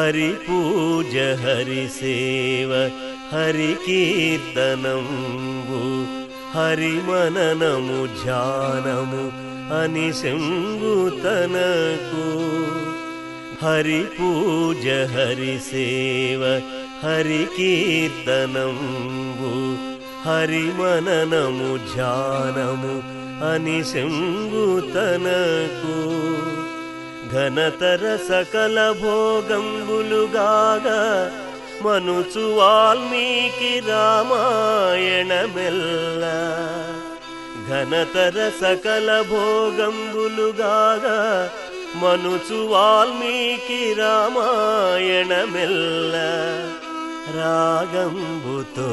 హరి పూజ హరి సేవ హరి కీర్తనంబు హరి మననము ధ్యానము అని శంగుతనకు హరి పూజ హరి సేవ హరి కీర్తనంబు హరి మననము ధ్యానము అని శంగుతనకు ఘనతర సకల భోగంబులుగాగా మనుచు వాల్మీకి రామాయణమెల్ల ఘనతర సకల భోగంబులుగాగా మనుచు వాల్మీకి రామాయణమెల్ల రాగంబుతో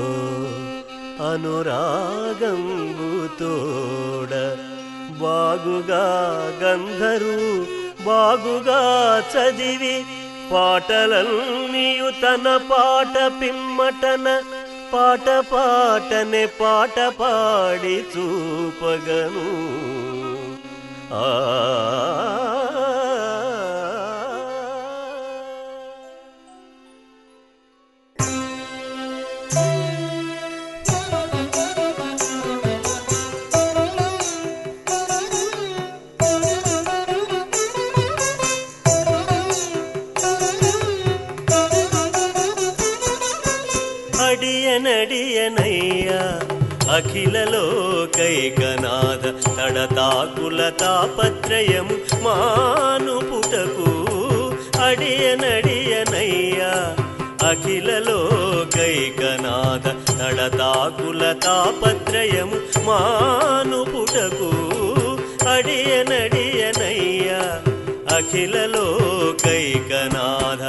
అనురాగంబుతోడ బాగుగా గంధరు బాగుగా చదివి పాటలన్నీయు తన పాట పిమ్మటన పాట పాటనే పాట పాడి చూపగను ఆ అడియనడియనయ్యా అఖిలలో కైకనాథ తడతాకుల తాపత్రయము మానుపుటకు అడియనడియనయ్యా అఖిలలో కైకనాథ తడతాకుల తాపత్రయము మానుపుటకు అడియనడియనయ్యా అఖిలలో కైకనాథ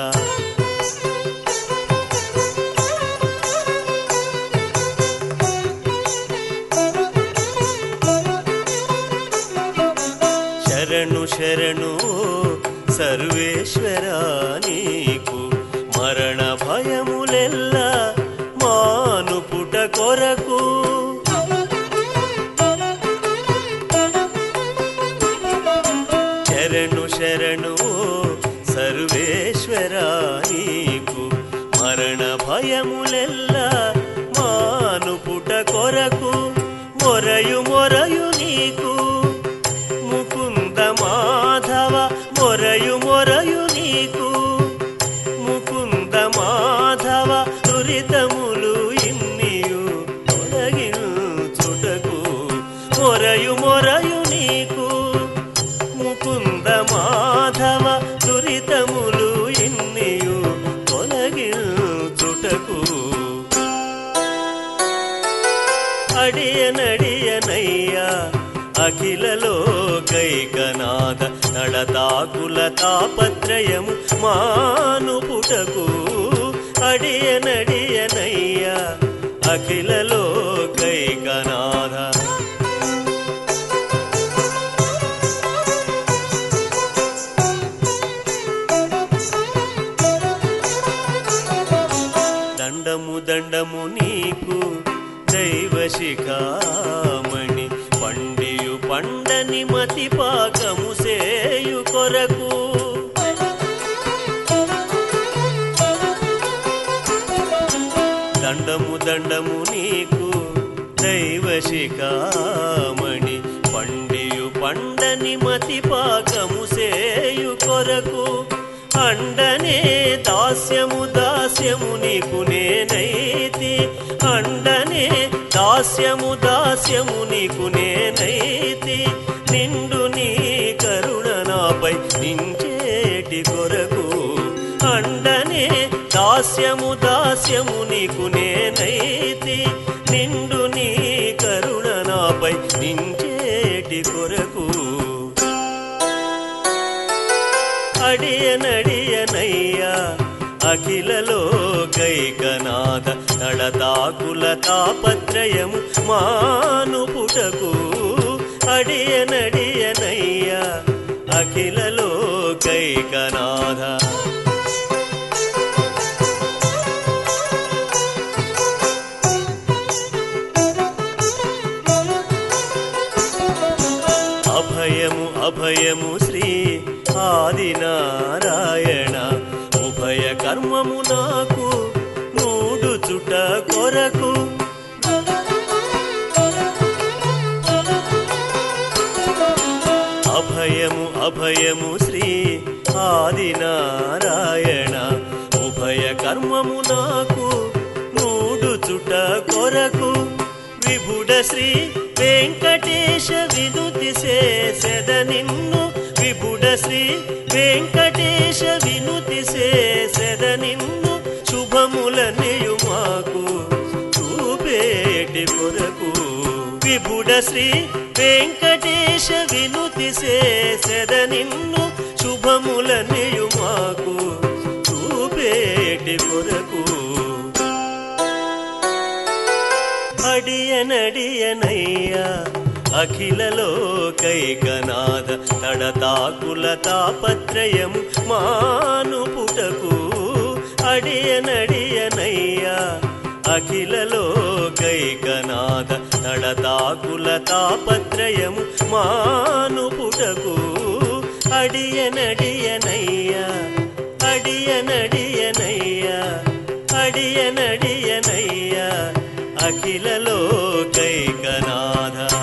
శరణు శరణు సర్వేశ్వర నీకు మరణ భయములెల్ల మానుపుట కొరకు శరణు శరణు సర్వేశ్వర నీకు మరణ భయములెల్ల మానుపుట కొరకు మొరయు మొరయు నీకు ముకుంద మాధవ మొరయు మొరయు నీకు ముకుంద మాధవ దురితములు ఇన్నియు తొలగించుటకు మొరయు మొరయు నీకు ముకుంద మాధవ దురితములు ఇన్నియు తొలగించుటకు అడియనడియనయ్యా అఖిలలో కైకనాథ నడతాకుల తాపత్రయము మానుపుటకు అడియనడియనయ్యా అఖిలలో కైకనాథ దండము దండము నీకు దైవ శిఖామణి పండియు పండని మతి పాకము సేయు కొరకు దండము దండము నీకు దైవ శిఖామణి పండియు పండని మతి పాకము సేయు కొరకు అండనే దాస్యము దాస్యము నీకు నేనైతి అండనే దాస్యము దాస్యము నీకు నేనైతి నిండు నీ కరుణ నాపై నించేటి కొరకు అండనే దాస్యము దాస్యము నీకు నేనైతి నిండు నీ కరుణ నాపై నించేటి కొరకు అడియనడియనయ్యా అఖిలలో కైకనాథ నడతాకుల తాపత్రయము మానుపుటకు అడియనడియనయ్యా అఖిలలో కైకనాథ అభయము అభయము శ్రీ ఆదినారాయణ ఉభయ నాకు మూడు చుట కొరకు అభయము అభయము శ్రీ ఆదినారాయణ ఉభయ కర్మము నాకు మూడు చుట కొరకు విభుడ శ్రీ వెంకటేశ వినుతి చేసెద నిన్ను విభుడ శ్రీ వెంకటేశ వినుతి చేసెద నిన్ను శుభములనియు మాకు చూపేటి కొరకు విభుడ శ్రీ వెంకటేశ వినుతి చేసెద నిన్ను శుభములనియు మాకు చూపేటి కొరకు అడియనడియనయ్యా అఖిలలోకైకనాథ తడతాకుల తాపత్రయము మానుపుటకు అడియనడియనయ్యా అఖిలలోకైకనాథ తడతాకుల తాపత్రయము మానుపుటకు అడియనడియనయ్యా అడియనడియనయ్యా అడియనడియనయ్యా అఖిలలోకైకనాథ